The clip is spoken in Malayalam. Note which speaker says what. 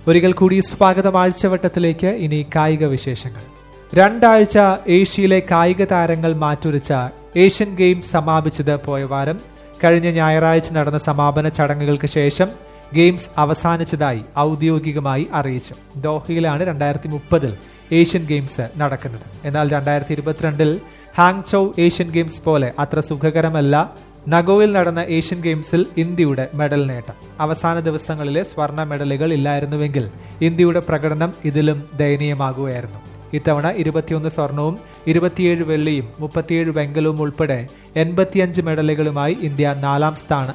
Speaker 1: ഒരിക്കൽ കൂടി സ്വാഗതം ആഴ്ചവട്ടത്തിലേക്ക് ഇനി കായിക വിശേഷങ്ങൾ രണ്ടാഴ്ച ഏഷ്യയിലെ കായിക താരങ്ങൾ മാറ്റുരച്ച ഏഷ്യൻ ഗെയിംസ് സമാപിച്ചത് പോയ വാരം കഴിഞ്ഞ ഞായറാഴ്ച നടന്ന സമാപന ചടങ്ങുകൾക്ക് ശേഷം ഗെയിംസ് അവസാനിച്ചതായി ഔദ്യോഗികമായി അറിയിച്ചു ദോഹയിലാണ് രണ്ടായിരത്തി മുപ്പതിൽ ഏഷ്യൻ ഗെയിംസ് നടക്കുന്നത് എന്നാൽ രണ്ടായിരത്തി ഇരുപത്തിരണ്ടിൽ ഹാങ്ചൌ ഏഷ്യൻ ഗെയിംസ് പോലെ അത്ര സുഖകരമല്ല നഗോയിൽ നടന്ന ഏഷ്യൻ ഗെയിംസിൽ ഇന്ത്യയുടെ മെഡൽ നേട്ടം അവസാന ദിവസങ്ങളിലെ സ്വർണ്ണ മെഡലുകൾ ഇല്ലായിരുന്നുവെങ്കിൽ ഇന്ത്യയുടെ പ്രകടനം ഇതിലും ദയനീയമാകുകയായിരുന്നു ഇത്തവണ ഇരുപത്തിയൊന്ന് സ്വർണവും ഇരുപത്തിയേഴ് വെള്ളിയും മുപ്പത്തിയേഴ് വെങ്കലവും ഉൾപ്പെടെ എൺപത്തിയഞ്ച് മെഡലുകളുമായി ഇന്ത്യ നാലാം സ്ഥാന